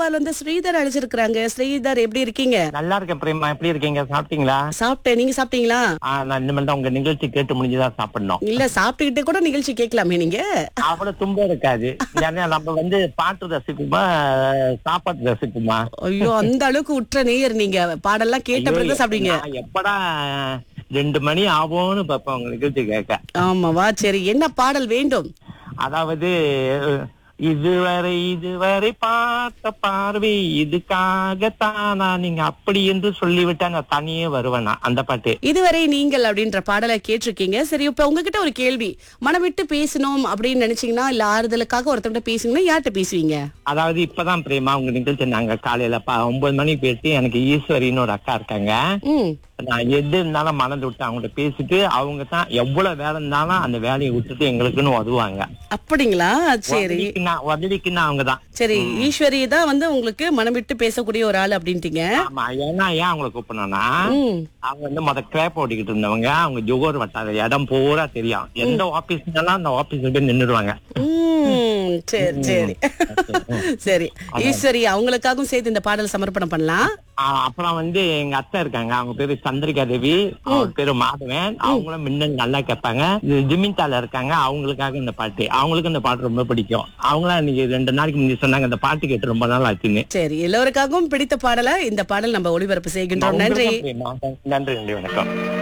பால் வந்து ஸ்ரீதர் அழைச்சிருக்கிறாங்க ஸ்ரீதர் எப்படி இருக்கீங்க நல்லா இருக்கேன் பிரேமா எப்படி இருக்கீங்க சாப்பிட்டீங்களா சாப்பிட்டேன் நீங்க சாப்பிட்டீங்களா ஆ, நான் இனிமேல் தான் உங்க நிகழ்ச்சி கேட்டு முடிஞ்சுதான் சாப்பிடணும் இல்ல சாப்பிட்டுக்கிட்டே கூட நிகழ்ச்சி கேட்கலாமே நீங்க அவ்வளவு துன்பம் இருக்காது ஏன்னா நம்ம வந்து பாட்டு ரசிக்குமா சாப்பாட்டு ரசிக்குமா ஐயோ அந்த அளவுக்கு உற்ற நேயர் நீங்க பாடெல்லாம் கேட்ட பிறகு சாப்பிடுங்க நான் எப்படா ரெண்டு மணி ஆகும்னு பார்ப்பேன் உங்க நிகழ்ச்சி கேட்க ஆமாவா சரி என்ன பாடல் வேண்டும் அதாவது இதுவரை இதுவரை பார்த்த பார்வை இதுக்காகத்தானா நீங்க அப்படி என்று சொல்லிவிட்டா நான் தனியே வருவேனா அந்த பாட்டு இதுவரை நீங்கள் அப்படின்ற பாடலை கேட்டிருக்கீங்க சரி இப்ப உங்ககிட்ட ஒரு கேள்வி மனம் விட்டு பேசணும் அப்படின்னு நினைச்சீங்கன்னா இல்ல ஆறுதலுக்காக ஒருத்தவங்க பேசுங்கன்னா யார்கிட்ட பேசுவீங்க அதாவது இப்பதான் பிரேமா உங்க நிகழ்ச்சி நாங்க காலையில ப- ஒன்பது மணிக்கு பேசி எனக்கு ஈஸ்வரின்னு ஒரு அக்கா இருக்காங்க ம் நான் எது இருந்தாலும் மனது விட்டு அவங்கள்ட்ட பேசிட்டு அவங்க தான் எவ்வளவு வேலை இருந்தாலும் அந்த வேலையை விட்டுட்டு எங்களுக்குன்னு உதவுவாங்க அப்படிங்களா சரி உதவிக்குன்னா உதவிக்குன்னா அவங்க தான் சரி ஈஸ்வரி தான் வந்து உங்களுக்கு மனம் விட்டு பேசக்கூடிய ஒரு ஆள் அப்படின்ட்டீங்க ஆமா ஏன்னா ஏன் அவங்களை கூப்பிடணும்னா ம் அவங்க வந்து முத கிரேப் ஓடிக்கிட்டு இருந்தவங்க அவங்க ஜுகோர் வட்டார இடம் பூரா தெரியும் எந்த ஆபீஸ்னாலும் அந்த ஆபீஸ்ல போய் நின்னுடுவாங்க ம், சரி சரி சரி ஈஸ்வரி அவங்களுக்காகவும் சேர்த்து இந்த பாடல் சமர்ப்பணம் பண்ணலாம் ஆஹ் அப்புறம் வந்து எங்க அத்தை இருக்காங்க அவங்க பேரு சந்திரிகா தேவி அவங்க பேரு மாதவன் அவங்களும் மின்னல் நல்லா கேட்பாங்க இது ஜிமின்தால இருக்காங்க அவங்களுக்காக இந்த பாட்டு அவங்களுக்கு இந்த பாட்டு ரொம்ப பிடிக்கும் அவங்களாம் இன்னைக்கு ரெண்டு நாளைக்கு முன்னாடி சொன்னாங்க இந்த பாட்டு கேட்டு ரொம்ப நாள் ஆச்சுன்னு சரி எல்லோருக்காகவும் பிடித்த பாடலை இந்த பாடல் நம்ம ஒளிபரப்பு செய்கின்றோம் நன்றி நன்றி நன்றி வணக்கம்